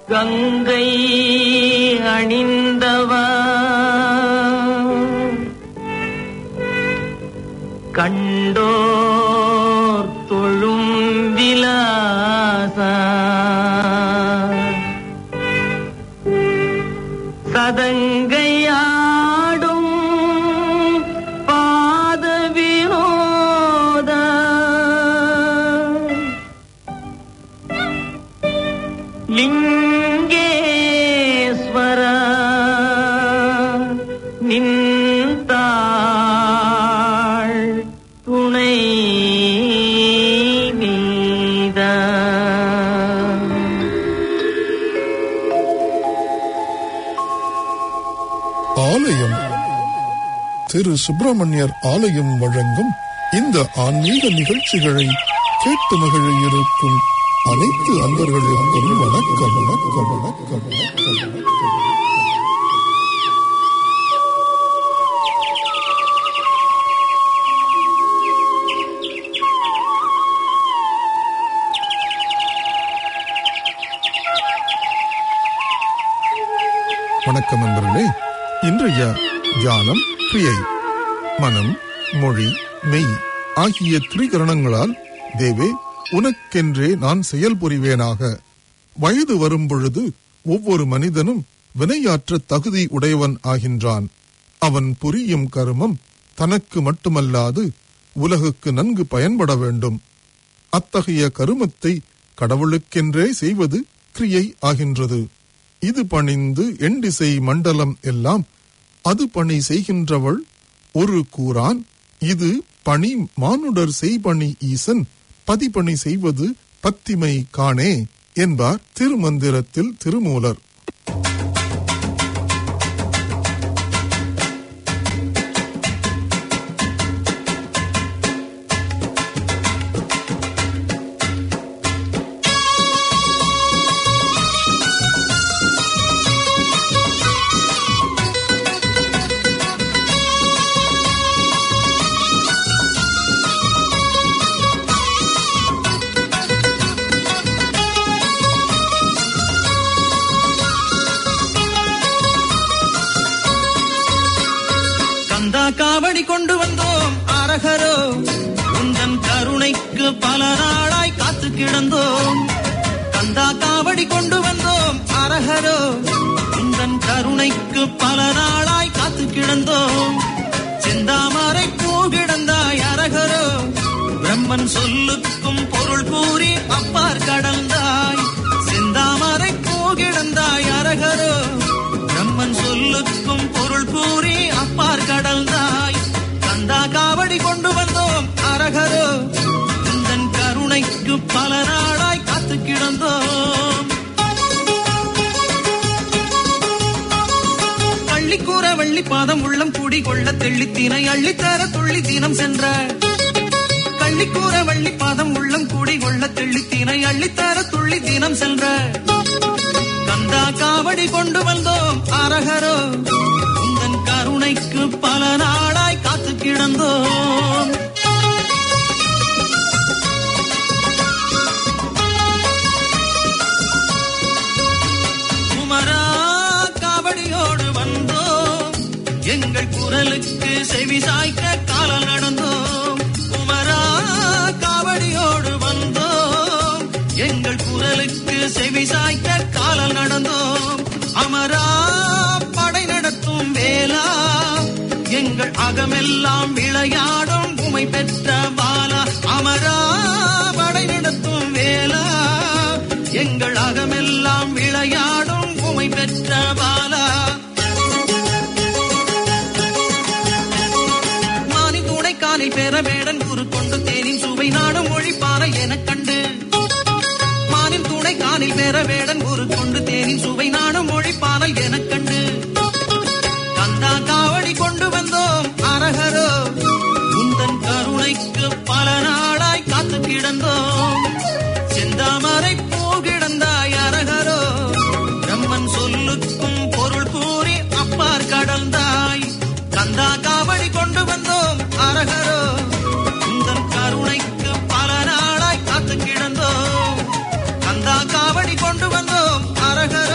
கங்கை அணிந்தவா கண்டோர் தொழும் விலாசா சதங்கையாடும் பாத வினோத லிங்கேஸ்வர நின்றாள் துணை நீதா ஆலயம் திரு சுப்பிரமணியர் ஆலயம் வழங்கும் இந்த ஆன்மீக நிகழ்ச்சிகளை கேட்டு மகிழ இருக்கும் அனைத்து அன்பர்களுக்கும் வணக்கம் வணக்கம் வணக்கம் வணக்கம் வணக்கம் வணக்கம் நண்பர்களே இன்றைய தியானம் கிரியை மனம் மொழி மெய் ஆகிய திரிகரணங்களால் தேவே உனக்கென்றே நான் செயல் புரிவேனாக வயது வரும் பொழுது ஒவ்வொரு மனிதனும் வினையாற்ற தகுதி உடையவன் ஆகின்றான் அவன் புரியும் கருமம் தனக்கு மட்டுமல்லாது உலகுக்கு நன்கு பயன்பட வேண்டும் அத்தகைய கருமத்தை கடவுளுக்கென்றே செய்வது கிரியை ஆகின்றது இது பணிந்து எண்டிசை மண்டலம் எல்லாம் அது பணி செய்கின்றவள் ஒரு கூறான் இது பணி மானுடர் செய்பணி ஈசன் பதிபணி செய்வது பத்திமை காணே என்பார் திருமந்திரத்தில் திருமூலர் கந்தா காவடி கொண்டு வந்தோம் அரகரோ உந்தன் கருணைக்கு பல நாளாய் காத்து கிடந்தோம் கந்தா காவடி கொண்டு வந்தோம் அரகரோ உந்தன் கருணைக்கு பல நாளாய் காத்து கிடந்தோம் செந்தாமரை பூ கிடந்தாய் அரகரோ பிரம்மன் சொல்லுக்கும் பொருள் கூறி அப்பார் கடந்தாய் செந்தாமரை பூ கிடந்தாய் அரகரோ பிரம்மன் சொல்லுக்கும் பொருள் கூறி அப்பார் கடந்தாய் கந்தா காவடி கொண்டு வந்தோம் அரகரோ உந்தன் கருணைக்கு பல நாளாய் காத்து கிடந்தோம் பள்ளிக்கூற வள்ளி பாதம் உள்ளம் கூடி கொள்ள தெள்ளித்தினை அள்ளித்தர துள்ளி தினம் சென்ற கள்ளிக்கூற வள்ளி பாதம் உள்ளம் கூடி கொள்ள தெள்ளித்தினை அள்ளித்தர துள்ளி தினம் சென்ற கந்தா காவடி கொண்டு வந்தோம் அரகரோ உந்தன் கருணைக்கு பல நாளாய் காத்து கிடந்தோம் குமரா காவடியோடு வந்தோம் எங்கள் குரலுக்கு செவி சாய்க்க காலம் நடந்தோம் குமரா காவடியோடு வந்தோம் எங்கள் குரலுக்கு செவி சாய்க்க காலம் நடந்தோம் அமரா படை நடத்தும் வேளா எங்கள் அகமெல்லாம் விளையாடும் உமை பெற்ற பாலா அமரா படை நடத்தும் வேளா எங்கள் அகமெல்லாம் விளையாடும் உமை பெற்ற பாலா மானி துணைக்காலில் பெற வேடன் குறு கொண்டு தேனின் சுவை நாடும் மொழிப்பான எனக் கண்டு மானின் துணை காலில் பெற வேடன் குறு கொண்டு தேனின் சுவை நாடும் மொழிப்பானல் எனக் கண்டு கந்தா காவடி கொண்டு வந்தோம் அரகரோ உந்தன் கருணைக்கு பல நாளாய் காத்து கிடந்தோம் செந்தாமரை பூ கிடந்தாய் அரகரோ பிரம்மன் சொல்லுக்கும் பொருள் கூறி அப்பார் கடந்தாய் கந்தா காவடி கொண்டு வந்தோம் அரகரோ உந்தன் கருணைக்கு பல நாளாய் காத்து கிடந்தோம் கந்தா காவடி கொண்டு வந்தோம் அரகரோ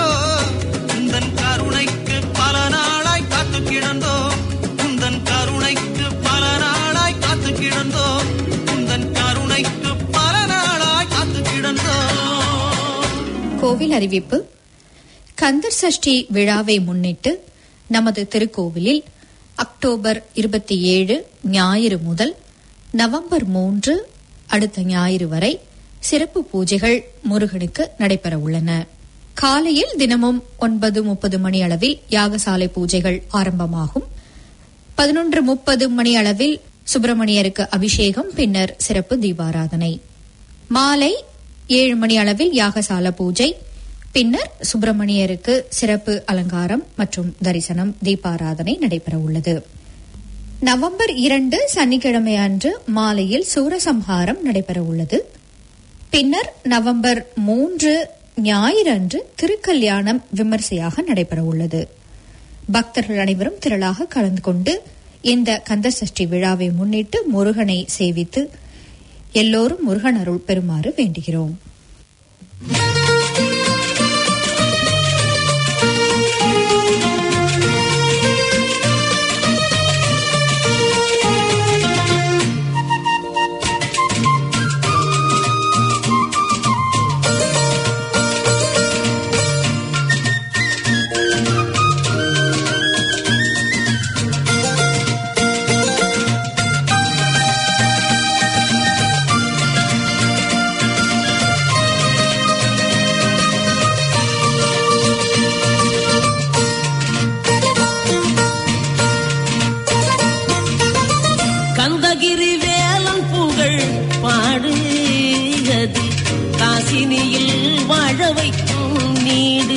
மேல் அறிவிப்பு கந்தர் சஷ்டி விழாவை முன்னிட்டு நமது திருக்கோவிலில் அக்டோபர் இருபத்தி ஏழு ஞாயிறு முதல் நவம்பர் மூன்று அடுத்த ஞாயிறு வரை சிறப்பு பூஜைகள் முருகனுக்கு நடைபெற உள்ளன காலையில் தினமும் ஒன்பது முப்பது மணி அளவில் யாகசாலை பூஜைகள் ஆரம்பமாகும் பதினொன்று முப்பது மணி அளவில் சுப்பிரமணியருக்கு அபிஷேகம் பின்னர் சிறப்பு தீபாராதனை மாலை ஏழு மணி அளவில் யாகசால பூஜை பின்னர் சுப்பிரமணியருக்கு சிறப்பு அலங்காரம் மற்றும் தரிசனம் தீபாராதனை நடைபெற உள்ளது நவம்பர் இரண்டு சனிக்கிழமை அன்று மாலையில் சூரசம்ஹாரம் நடைபெற உள்ளது பின்னர் நவம்பர் மூன்று ஞாயிறு அன்று திருக்கல்யாணம் விமர்சையாக நடைபெற உள்ளது பக்தர்கள் அனைவரும் திரளாக கலந்து கொண்டு இந்த கந்தசஷ்டி விழாவை முன்னிட்டு முருகனை சேவித்து எல்லோரும் முருகன் அருள் பெறுமாறு வேண்டுகிறோம் கந்தகிரி வேலன் புகழ் பாடுகிறது காசினியில் வாழ வைக்கும் நீடு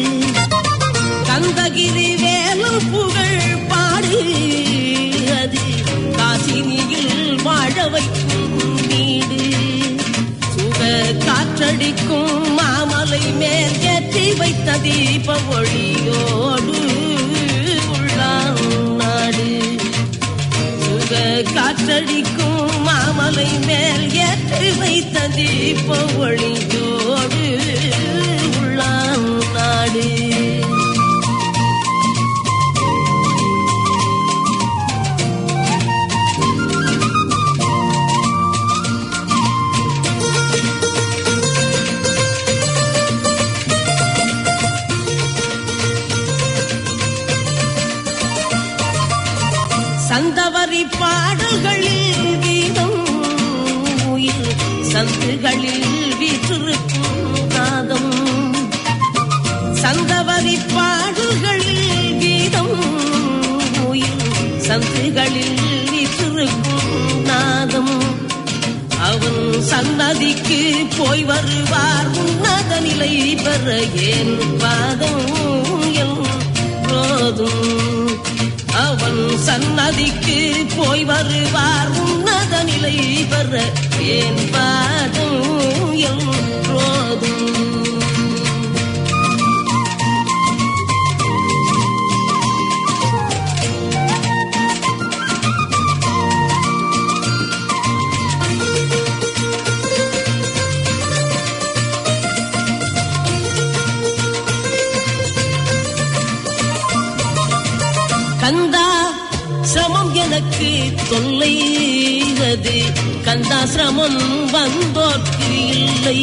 கந்தகிரி வேலன் புகழ் பாடுகிறது காசினியில் வாழ வைக்கும் நீடு சுக காற்றடிக்கும் மாமலை மேல் ஏற்றி வைத்த தீப ஒளியோடு உள்ளாம் நாடு சுக காற்றடிக்கும் மாமலை மேல் ஏற்றி வைத்த தீப ஒளியோடு உள்ளாம் நாடு சந்தவரி பாடல்களில் கீதம் உயிர் சந்துகளில் வீற்றிருக்கும் நாதம் சந்தவரி பாடல்களில் கீதம் உயிர் சந்துகளில் வீற்றிருக்கும் நாதம் அவன் சன்னதிக்கு போய் வருவார் உன்னத நிலை பெற ஏன் பாதம் என் போதும் அவன் சன்னதிக்கு போய் வருவார் உன்னத நிலை பெற ஏன் பாதம் என் போதும் கந்தா சிரமம் எனக்கு தொல்லை அது கந்தா சிரமம் வந்தோர்க்கு இல்லை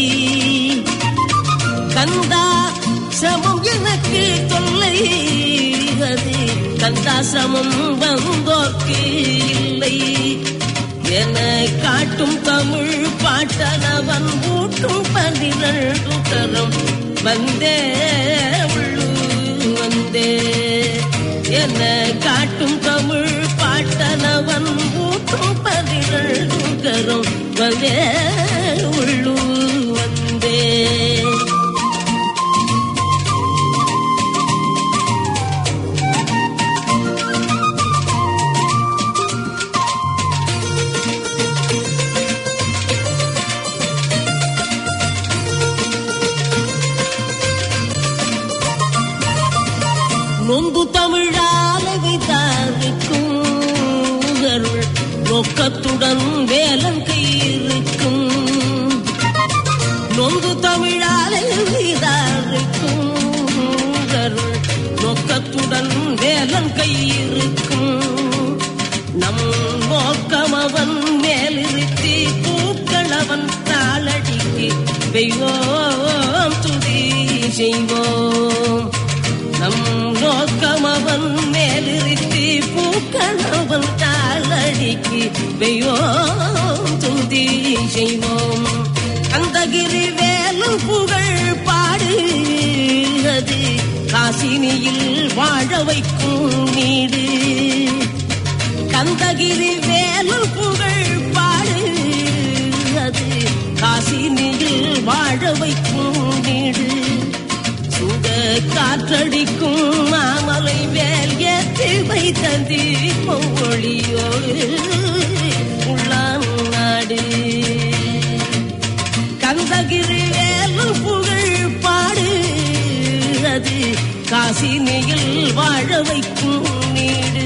கந்தா சிரமம் எனக்கு தொல்லை அது கந்தா சிரமம் வந்தோர்க்கு இல்லை என காட்டும் தமிழ் பாட்டனவன் ஊட்டும் பன்னிரண்டு தரம் வந்தே உள்ளு வந்தே என்ன காட்டும் தமிழ் பாட்டனவன் ஊட்டும் பதினெண்டு கரம் வந்தே உள்ளு வந்தே நொந்து தமிழால வைத்தாருக்கும் அருள் நோக்கத்துடன் வேலன் கையிருக்கும் நொந்து தமிழால வைத்தாருக்கும் அருள் நோக்கத்துடன் வேலன் கையிருக்கும் நம் நோக்கம் அவன் மேலிருத்தி பூக்கள் அவன் தாளடிக்கு வெய்வோம் துதி செய்வோம் நம் நோக்கம் அவன் மேலிருத்தி பூக்களவன் காலடிக்கு வெய்வோம் துதி செய்வோம் கந்தகிரி வேலு புகழ் பாடு அது காசினியில் வாழ வைக்கும் நீடு கந்தகிரி வேலு புகழ் பாடு அது காசினியில் வாழ வைக்கும் வீடு சுட காற்றடிக்கும் மாமலை வேல் ஏற்றி வைத்தந்தி பொங்கொழியோடு உள்ளான் நாடு கந்தகிரி வேலு புகழ் பாடு அது காசினியில் வாழ வைக்கும் நீடு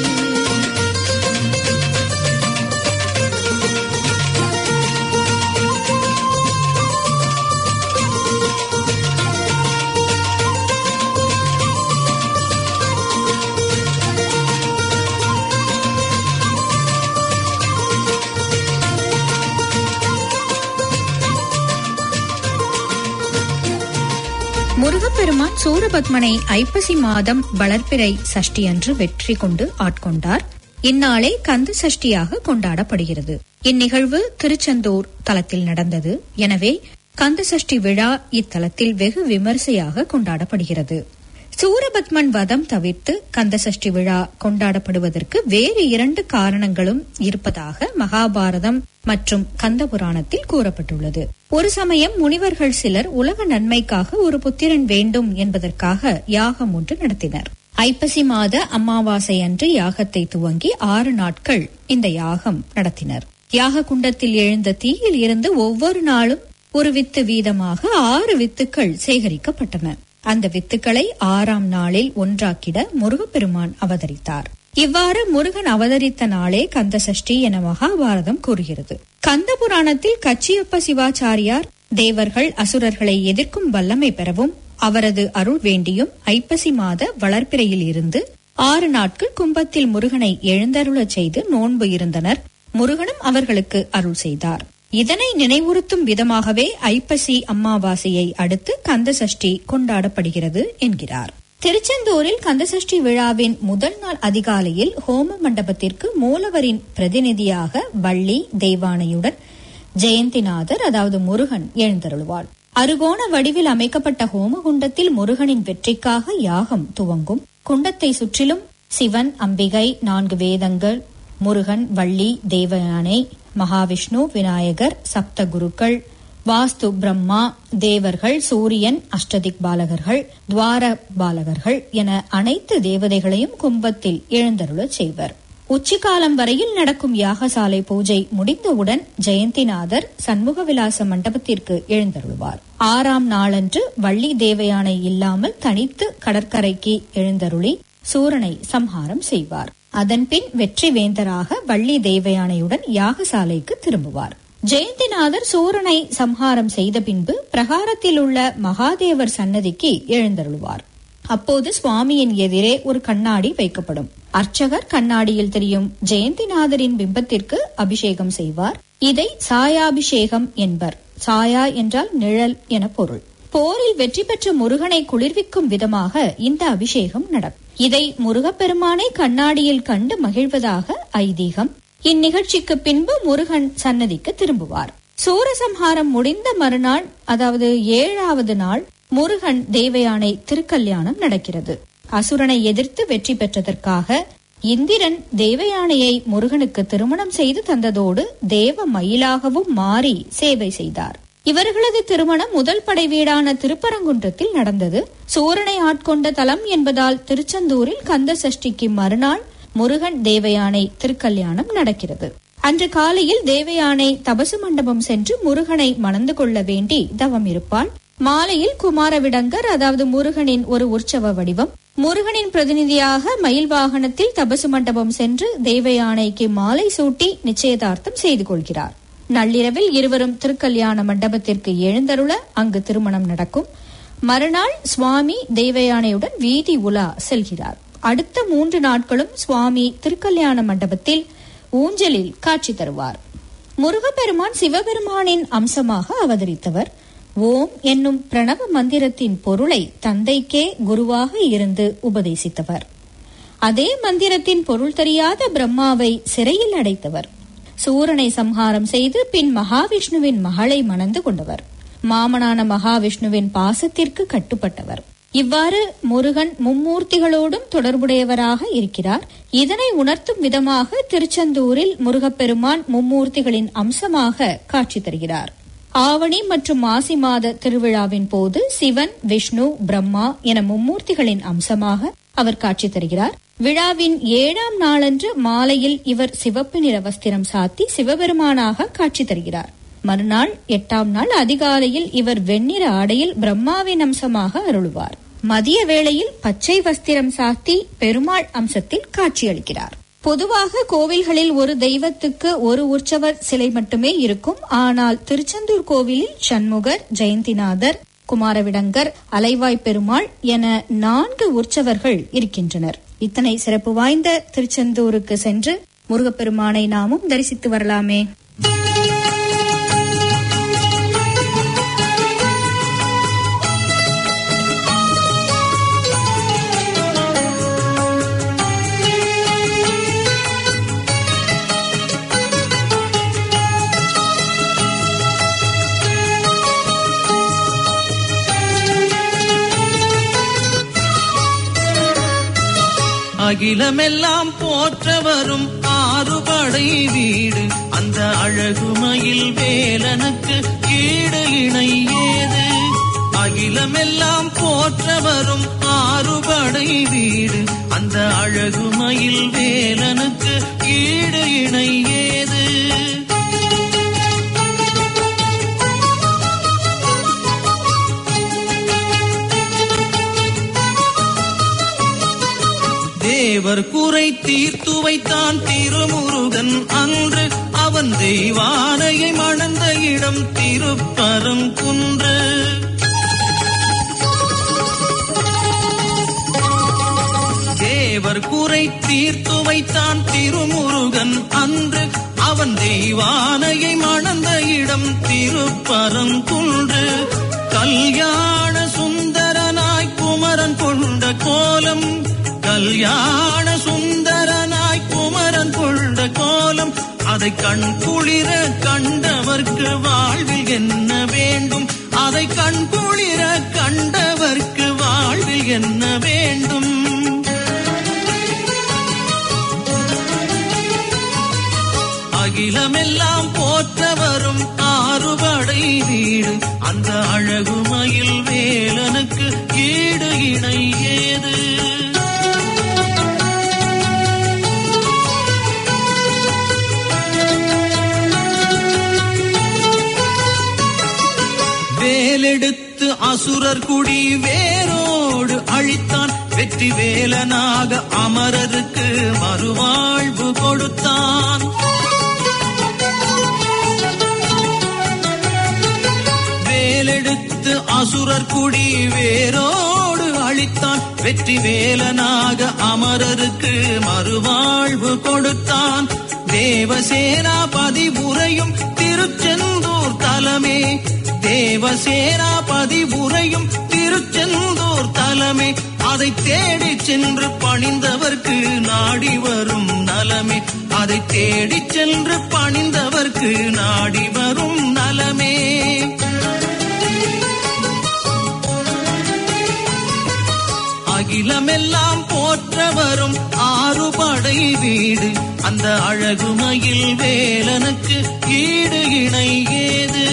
முருகப்பெருமான் சூரபத்மனை ஐப்பசி மாதம் வளர்ப்பிறை சஷ்டி அன்று வெற்றி கொண்டு ஆட்கொண்டார் இந்நாளே கந்த சஷ்டியாக கொண்டாடப்படுகிறது இந்நிகழ்வு திருச்செந்தூர் தலத்தில் நடந்தது எனவே கந்த சஷ்டி விழா இத்தலத்தில் வெகு விமரிசையாக கொண்டாடப்படுகிறது சூரபத்மன் வதம் தவிர்த்து கந்தசஷ்டி விழா கொண்டாடப்படுவதற்கு வேறு இரண்டு காரணங்களும் இருப்பதாக மகாபாரதம் மற்றும் கந்த புராணத்தில் கூறப்பட்டுள்ளது ஒரு சமயம் முனிவர்கள் சிலர் உலக நன்மைக்காக ஒரு புத்திரன் வேண்டும் என்பதற்காக யாகம் ஒன்று நடத்தினர் ஐப்பசி மாத அமாவாசை அன்று யாகத்தை துவங்கி ஆறு நாட்கள் இந்த யாகம் நடத்தினர் யாக குண்டத்தில் எழுந்த தீயில் இருந்து ஒவ்வொரு நாளும் ஒரு வித்து வீதமாக ஆறு வித்துக்கள் சேகரிக்கப்பட்டன அந்த வித்துக்களை ஆறாம் நாளில் ஒன்றாக்கிட முருகப்பெருமான் அவதரித்தார் இவ்வாறு முருகன் அவதரித்த நாளே கந்தசஷ்டி என மகாபாரதம் கூறுகிறது கந்த புராணத்தில் கச்சியப்ப சிவாச்சாரியார் தேவர்கள் அசுரர்களை எதிர்க்கும் வல்லமை பெறவும் அவரது அருள் வேண்டியும் ஐப்பசி மாத வளர்ப்பிறையில் இருந்து ஆறு நாட்கள் கும்பத்தில் முருகனை எழுந்தருளச் செய்து நோன்பு இருந்தனர் முருகனும் அவர்களுக்கு அருள் செய்தார் இதனை நினைவுறுத்தும் விதமாகவே ஐப்பசி அமாவாசையை அடுத்து கந்தசஷ்டி கொண்டாடப்படுகிறது என்கிறார் திருச்செந்தூரில் கந்தசஷ்டி விழாவின் முதல் நாள் அதிகாலையில் ஹோம மண்டபத்திற்கு மூலவரின் பிரதிநிதியாக வள்ளி தெய்வானையுடன் ஜெயந்திநாதர் அதாவது முருகன் எழுந்தருள்வாள் அருகோண வடிவில் அமைக்கப்பட்ட ஹோமகுண்டத்தில் முருகனின் வெற்றிக்காக யாகம் துவங்கும் குண்டத்தை சுற்றிலும் சிவன் அம்பிகை நான்கு வேதங்கள் முருகன் வள்ளி தேவயானை மகாவிஷ்ணு விநாயகர் சப்த குருக்கள் வாஸ்து பிரம்மா தேவர்கள் சூரியன் அஷ்டதிக் பாலகர்கள் துவார பாலகர்கள் என அனைத்து தேவதைகளையும் கும்பத்தில் எழுந்தருளச் செய்வர் உச்சிகாலம் வரையில் நடக்கும் யாகசாலை பூஜை முடிந்தவுடன் ஜெயந்திநாதர் சண்முக விலாச மண்டபத்திற்கு எழுந்தருள்வார் ஆறாம் நாளன்று வள்ளி தேவயானை இல்லாமல் தனித்து கடற்கரைக்கு எழுந்தருளி சூரனை சம்ஹாரம் செய்வார் அதன்பின் வெற்றி வேந்தராக வள்ளி தேவயானையுடன் யாகசாலைக்கு திரும்புவார் ஜெயந்திநாதர் சூரனை சம்ஹாரம் செய்த பின்பு பிரகாரத்தில் உள்ள மகாதேவர் சன்னதிக்கு எழுந்தருளுவார் அப்போது சுவாமியின் எதிரே ஒரு கண்ணாடி வைக்கப்படும் அர்ச்சகர் கண்ணாடியில் தெரியும் ஜெயந்திநாதரின் பிம்பத்திற்கு அபிஷேகம் செய்வார் இதை சாயாபிஷேகம் என்பர் சாயா என்றால் நிழல் என பொருள் போரில் வெற்றி பெற்ற முருகனை குளிர்விக்கும் விதமாக இந்த அபிஷேகம் நடக்கும் இதை முருகப்பெருமானை கண்ணாடியில் கண்டு மகிழ்வதாக ஐதீகம் இந்நிகழ்ச்சிக்கு பின்பு முருகன் சன்னதிக்கு திரும்புவார் சூரசம்ஹாரம் முடிந்த மறுநாள் அதாவது ஏழாவது நாள் முருகன் தேவயானை திருக்கல்யாணம் நடக்கிறது அசுரனை எதிர்த்து வெற்றி பெற்றதற்காக இந்திரன் தேவயானையை முருகனுக்கு திருமணம் செய்து தந்ததோடு தேவ மயிலாகவும் மாறி சேவை செய்தார் இவர்களது திருமணம் முதல் படை வீடான திருப்பரங்குன்றத்தில் நடந்தது சூரனை ஆட்கொண்ட தலம் என்பதால் திருச்செந்தூரில் கந்த சஷ்டிக்கு மறுநாள் முருகன் தேவயானை திருக்கல்யாணம் நடக்கிறது அன்று காலையில் தேவயானை தபசு மண்டபம் சென்று முருகனை மணந்து கொள்ள வேண்டி தவம் இருப்பாள் மாலையில் குமாரவிடங்கர் அதாவது முருகனின் ஒரு உற்சவ வடிவம் முருகனின் பிரதிநிதியாக மயில் வாகனத்தில் தபசு மண்டபம் சென்று தேவயானைக்கு மாலை சூட்டி நிச்சயதார்த்தம் செய்து கொள்கிறார் நள்ளிரவில் இருவரும் திருக்கல்யாண மண்டபத்திற்கு எழுந்தருள அங்கு திருமணம் நடக்கும் மறுநாள் சுவாமி தேவயானையுடன் வீதி உலா செல்கிறார் அடுத்த மூன்று நாட்களும் சுவாமி திருக்கல்யாண மண்டபத்தில் ஊஞ்சலில் காட்சி தருவார் முருகப்பெருமான் சிவபெருமானின் அம்சமாக அவதரித்தவர் ஓம் என்னும் பிரணவ மந்திரத்தின் பொருளை தந்தைக்கே குருவாக இருந்து உபதேசித்தவர் அதே மந்திரத்தின் பொருள் தெரியாத பிரம்மாவை சிறையில் அடைத்தவர் சூரனை சம்ஹாரம் செய்து பின் மகாவிஷ்ணுவின் மகளை மணந்து கொண்டவர் மாமனான மகாவிஷ்ணுவின் பாசத்திற்கு கட்டுப்பட்டவர் இவ்வாறு முருகன் மும்மூர்த்திகளோடும் தொடர்புடையவராக இருக்கிறார் இதனை உணர்த்தும் விதமாக திருச்செந்தூரில் முருகப்பெருமான் மும்மூர்த்திகளின் அம்சமாக காட்சி தருகிறார் ஆவணி மற்றும் மாசி மாத திருவிழாவின் போது சிவன் விஷ்ணு பிரம்மா என மும்மூர்த்திகளின் அம்சமாக அவர் காட்சி தருகிறார் விழாவின் ஏழாம் நாளன்று மாலையில் இவர் சிவப்பு நிற வஸ்திரம் சாத்தி சிவபெருமானாக காட்சி தருகிறார் மறுநாள் எட்டாம் நாள் அதிகாலையில் இவர் வெண்ணிற ஆடையில் பிரம்மாவின் அம்சமாக அருளுவார் மதிய வேளையில் பச்சை வஸ்திரம் சாத்தி பெருமாள் அம்சத்தில் காட்சியளிக்கிறார் பொதுவாக கோவில்களில் ஒரு தெய்வத்துக்கு ஒரு உற்சவர் சிலை மட்டுமே இருக்கும் ஆனால் திருச்செந்தூர் கோவிலில் சண்முகர் ஜெயந்திநாதர் குமாரவிடங்கர் அலைவாய் பெருமாள் என நான்கு உற்சவர்கள் இருக்கின்றனர் இத்தனை சிறப்பு வாய்ந்த திருச்செந்தூருக்கு சென்று முருகப்பெருமானை நாமும் தரிசித்து வரலாமே அகிலமெல்லாம் போற்ற வரும் ஆறுபடை வீடு அந்த அழகுமயில் வேலனுக்கு ஈடு இணை ஏது அகிலமெல்லாம் போற்ற வரும் ஆறுபடை வீடு அந்த அழகுமயில் வேலனுக்கு ஈடு இணை ஏது தேவர் குறை தீர்த்து வைத்தான் திருமுருகன் அன்று அவன் தெய்வானையை மணந்த இடம் திருப்பரங்குன்று தேவர் குறை தீர்த்து வைத்தான் திருமுருகன் அன்று அவன் தெய்வானையை மணந்த இடம் திருப்பரங்குன்று கல்யாண சுந்தரனாய் குமரன் கொண்ட கோலம் கல்யாண சுந்தரனாய் குமரன் கொண்ட கோலம் அதை கண் குளிர கண்டவர்க்கு வாழ்வில் என்ன வேண்டும் அதை கண் குளிர கண்டவர்க்கு வாழ்வில் என்ன வேண்டும் அகிலமெல்லாம் போற்ற வரும் ஆறுபடை வீடு அந்த அழகுமயில் வேலனுக்கு ஈடு இணை ஏது வேலெடுத்து அசுரர் குடி வேரோடு அழித்தான் வெற்றி வேலனாக அமரருக்கு மறுவாழ்வு கொடுத்தான் வேலெடுத்து அசுரர் குடி வேரோடு அழித்தான் வெற்றி வேலனாக அமரருக்கு மறுவாழ்வு கொடுத்தான் தேவசேனாபதி உரையும் திருச்செந்தூர் தலமே தேவசேனாபதி உரையும் திருச்செந்தூர் தலமே அதை தேடி சென்று பணிந்தவர்க்கு நாடி வரும் நலமே அதை தேடி சென்று பணிந்தவர்க்கு நாடி வரும் நலமே அகிலமெல்லாம் போற்ற வரும் ஆறுபடை வீடு அந்த அழகுமயில் வேலனுக்கு ஈடு இணை ஏது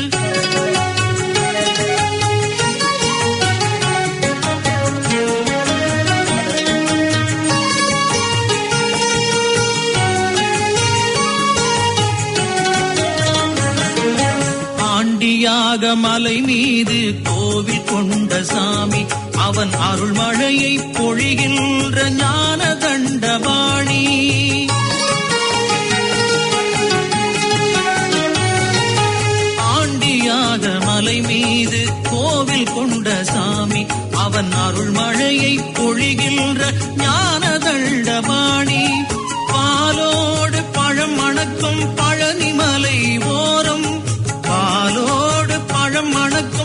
ஆண்டியாக மலை மீது கோவில் கொண்ட சாமி அவன் அருள்மழையை பொழிகின்ற ஞான தண்டபாணி ஆண்டியாக மலை மீது கோவில் கொண்ட சாமி அவன் அருள்மழையை பொழிகின்ற ஞான தண்டபாணி பாலோடு பழம் மணக்கும் பழனிமலை ஓரம் பாலோடு பழம் மணக்கும்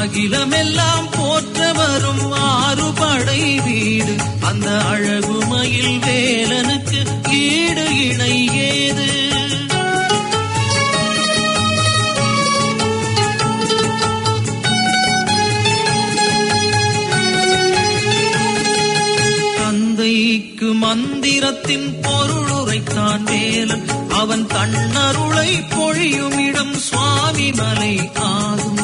அகிலமெல்லாம் போற்ற வரும் ஆறு படை வீடு அந்த அழகுமயில் வேலனுக்கு ஈடு இணை ஏது தந்தைக்கு மந்திரத்தின் பொருளுரைத்தான் வேலன் அவன் தன்னருளை பொழியும் இடம் சுவாமி மலை ஆகும்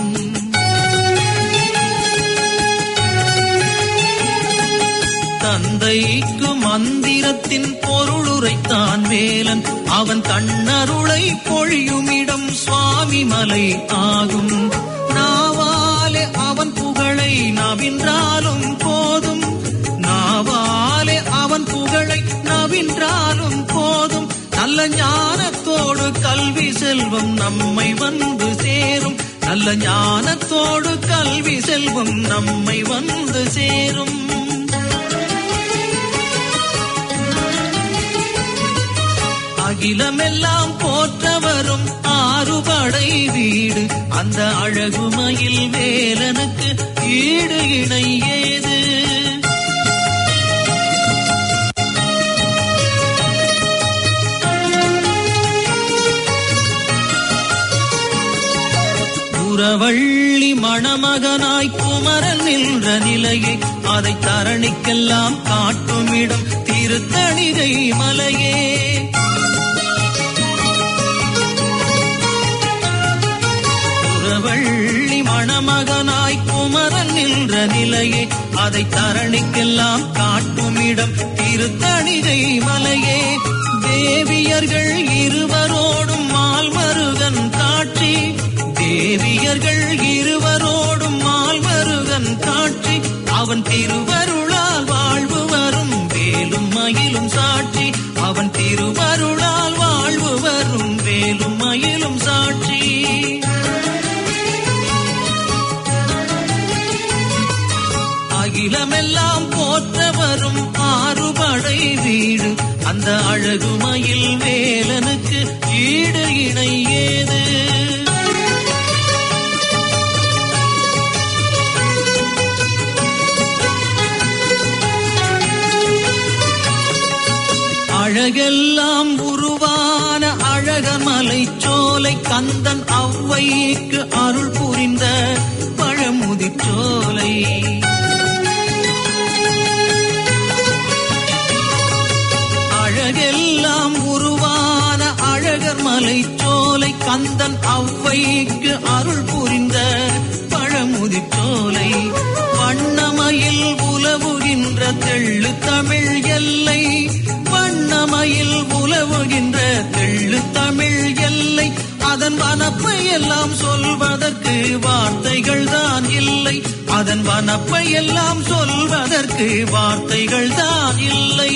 தந்தைக்கு மந்திரத்தின் பொருளுரைத்தான் வேலன் அவன் தன்னருளை பொழியும் இடம் சுவாமி மலை ஆகும் நாவாலே அவன் புகழை நவின்றாலும் போதும் நாவாலே அவன் புகழை நவின்றாலும் போதும் நல்ல ஞானத்தோடு கல்வி செல்வம் நம்மை வந்து சேரும் நல்ல ஞானத்தோடு கல்வி செல்வம் நம்மை வந்து சேரும் அகிலமெல்லாம் போற்ற வரும் ஆறுபடை வீடு அந்த அழகுமயில் வேலனுக்கு ஈடு இணை ஏது புறவள்ளி மணமகனாய் குமரன் நின்ற நிலையை அதை தரணிக்கெல்லாம் காட்டும் இடம் திருத்தணிகை மலையே புறவள்ளி மணமகனாய் குமரன் நின்ற நிலையே அதை தரணிக்கெல்லாம் காட்டும் இடம் திருத்தணிகை மலையே தேவியர்கள் இருவரோடும் மால்மருகன் காட்சி தேவியர்கள் இருவரோடும் மால்மருகன் காட்சி அவன் திருவருளால் வாழ்வு வரும் வேலும் மயிலும் சாட்சி அவன் திருவருளால் வாழ்வு வரும் வேலும் மயிலும் சாட்சி அகிலமெல்லாம் போற்ற வரும் ஆறுபடை வீடு அந்த அழகுமயில் வேலனுக்கு ஈடு இணை ஏது அழகெல்லாம் உருவான அழகமலை சோலை கந்தன் ஔவைக்கு அருள் புரிந்த பழமுதிச்சோலை அழகெல்லாம் உருவான அழகர் மலை சோலை கந்தன் ஔவைக்கு அருள் புரிந்த பழமுதிச்சோலை வண்ணமயில் உலவுகின்ற தெள்ளு தமிழ் எல்லை வண்ணமயில் உலவுகின்ற தெள்ளு தமிழ் எல்லை அதன் வனப்பை எல்லாம் சொல்வதற்கு வார்த்தைகள் தான் இல்லை அதன் வனப்பை எல்லாம் சொல்வதற்கு வார்த்தைகள் தான் இல்லை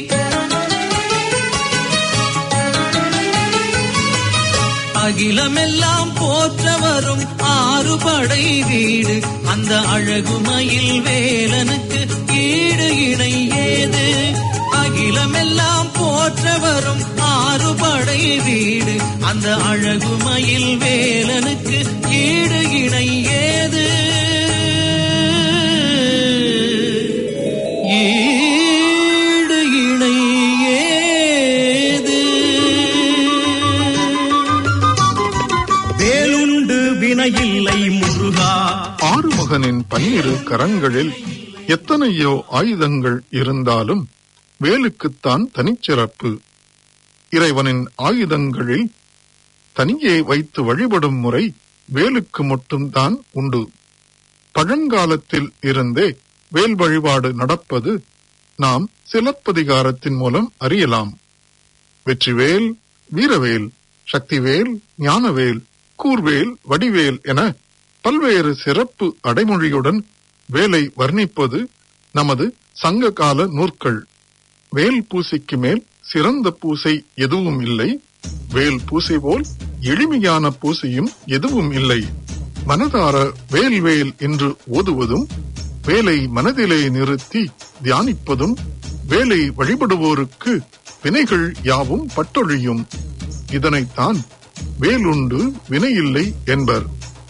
அகிலமெல்லாம் போற்ற வரும் ஆறு படை வீடு அந்த அழகுமயில் வேலனுக்கு ஈடு இணை ஏது அகிலமெல்லாம் போற்ற வரும் ஆறு படை வீடு அந்த அழகுமயில் வேலனுக்கு ஈடு இணை ஏது ஈடு இணை ஏது வேலுண்டு வினையில்லை முருகா ஆறுமுகனின் பன்னிரு கரங்களில் எத்தனையோ ஆயுதங்கள் இருந்தாலும் வேலுக்குத்தான் தனிச்சிறப்பு இறைவனின் ஆயுதங்களில் தனியே வைத்து வழிபடும் முறை வேலுக்கு மட்டும்தான் உண்டு பழங்காலத்தில் இருந்தே வேல் வழிபாடு நடப்பது நாம் சிலப்பதிகாரத்தின் மூலம் அறியலாம் வெற்றிவேல் வீரவேல் சக்திவேல் ஞானவேல் கூர்வேல் வடிவேல் என பல்வேறு சிறப்பு அடைமொழியுடன் வேலை வர்ணிப்பது நமது சங்க கால நூற்கள் வேல் பூசைக்கு மேல் சிறந்த பூசை எதுவும் இல்லை வேல் பூசை போல் எளிமையான பூசையும் எதுவும் இல்லை மனதார வேல் வேல் என்று ஓதுவதும் வேலை மனதிலே நிறுத்தி தியானிப்பதும் வேலை வழிபடுவோருக்கு வினைகள் யாவும் பட்டொழியும் இதனைத்தான் வேலுண்டு வினையில்லை என்பர்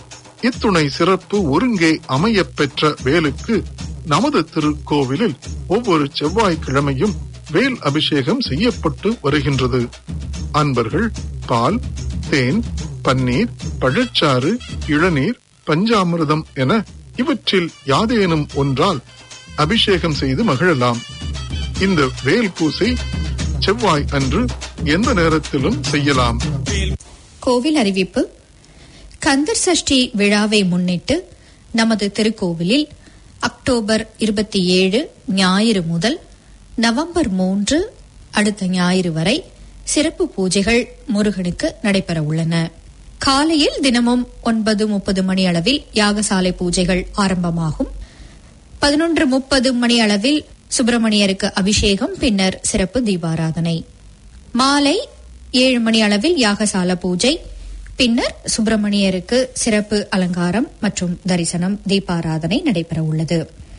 இத்துணை சிறப்பு ஒருங்கே அமையப் பெற்ற வேலுக்கு நமது திருக்கோவிலில் ஒவ்வொரு செவ்வாய்க்கிழமையும் வேல் அபிஷேகம் செய்யப்பட்டு வருகின்றது அன்பர்கள் பால் தேன் பன்னீர் பழச்சாறு இளநீர் பஞ்சாமிர்தம் என இவற்றில் யாதேனும் ஒன்றால் அபிஷேகம் செய்து மகிழலாம் இந்த வேல் பூசை செவ்வாய் அன்று எந்த நேரத்திலும் செய்யலாம் கோவில் அறிவிப்பு கந்தர் சஷ்டி விழாவை முன்னிட்டு நமது திருக்கோவிலில் அக்டோபர் இருபத்தி ஏழு ஞாயிறு முதல் நவம்பர் மூன்று அடுத்த ஞாயிறு வரை சிறப்பு பூஜைகள் முருகனுக்கு நடைபெற உள்ளன காலையில் தினமும் ஒன்பது முப்பது மணி அளவில் யாகசாலை பூஜைகள் ஆரம்பமாகும் பதினொன்று முப்பது மணி அளவில் சுப்பிரமணியருக்கு அபிஷேகம் பின்னர் சிறப்பு தீபாராதனை மாலை ஏழு மணி அளவில் யாகசால பூஜை பின்னர் சுப்பிரமணியருக்கு சிறப்பு அலங்காரம் மற்றும் தரிசனம் தீபாராதனை நடைபெற உள்ளது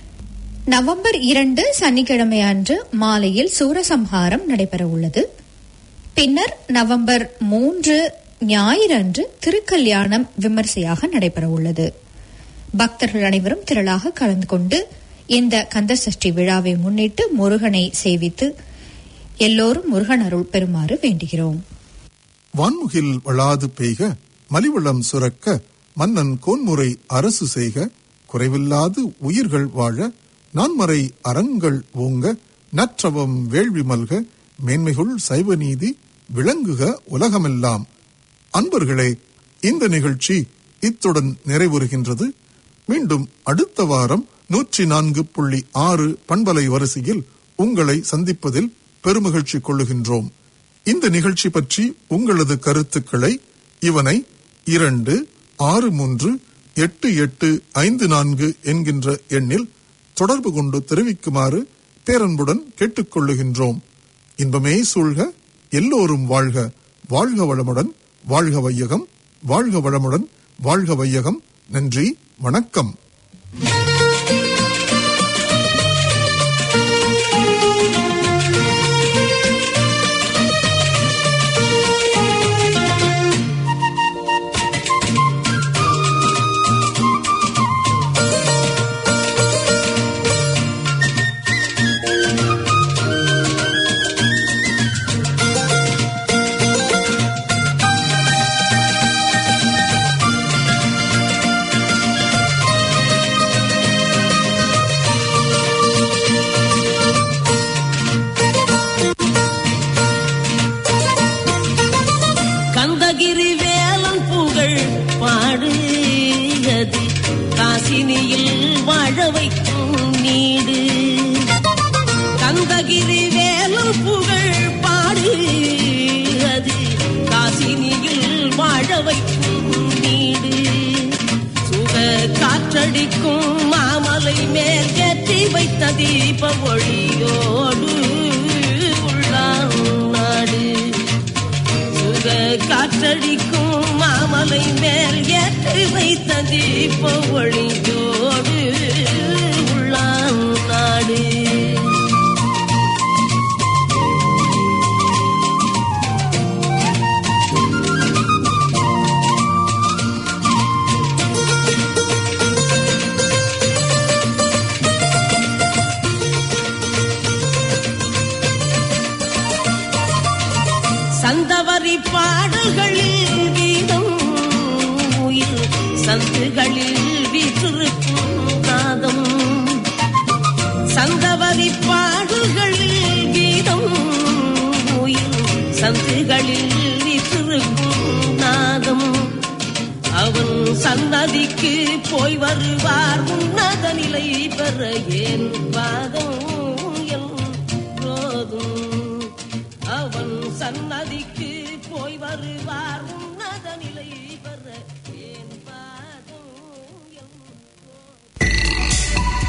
நவம்பர் இரண்டு சனிக்கிழமை அன்று மாலையில் சூரசம்ஹாரம் நடைபெற உள்ளது பின்னர் நவம்பர் மூன்று ஞாயிறு அன்று திருக்கல்யாணம் விமர்சையாக நடைபெற உள்ளது பக்தர்கள் அனைவரும் திரளாக கலந்து கொண்டு இந்த கந்தசஷ்டி விழாவை முன்னிட்டு முருகனை சேவித்து எல்லோரும் முருகன் அருள் பெறுமாறு வேண்டுகிறோம் வான்முகில் வளாது பெய்க மலிவளம் சுரக்க மன்னன் கோன்முறை அரசு செய்க குறைவில்லாது உயிர்கள் வாழ நான்மறை அறங்கள் ஓங்க நற்றவம் வேள்வி மல்க மேன்மைகுள் சைவ நீதி விளங்குக உலகமெல்லாம் அன்பர்களே இந்த நிகழ்ச்சி இத்துடன் நிறைவுறுகின்றது மீண்டும் அடுத்த வாரம் நூற்றி நான்கு புள்ளி ஆறு பண்பலை வரிசையில் உங்களை சந்திப்பதில் பெருமகிழ்ச்சி கொள்ளுகின்றோம் இந்த நிகழ்ச்சி பற்றி உங்களது கருத்துக்களை இவனை இரண்டு ஆறு மூன்று எட்டு எட்டு ஐந்து நான்கு என்கின்ற எண்ணில் தொடர்பு கொண்டு தெரிவிக்குமாறு பேரன்புடன் கேட்டுக்கொள்ளுகின்றோம் இன்பமே சூழ்க எல்லோரும் வாழ்க வாழ்க வளமுடன் வாழ்க வையகம் வாழ்க வளமுடன் வாழ்க வையகம் நன்றி வணக்கம் கந்தகிரி வேலன் புகழ் பாடுகிறது காசினியில் வாழ வைக்கும் நீடு கந்தகிரி வேலன் புகழ் பாடுகிறது காசினியில் வாழ வைக்கும் நீடு சுக காற்றடிக்கும் மாமலை மேல் ஏற்றி வைத்த தீப ஒளியோடு உள்ளாம் நாடு சுக காற்றடிக்கும் மாமலை மேல் ஏற்றி வைத்த தீப ஒளியோடு உள்ளாம் நாடு சந்தவரி பாடல்களில் கீதம் உயிர் சந்துகளில் வீற்றிருக்கும் நாதம் சந்தவரி பாடல்களில் கீதம் உயிர் சந்துகளில் வீற்றிருக்கும் நாதம் அவன் சன்னதிக்கு போய் வருவார் உன்னத நிலை பெற ஏன் பாதம்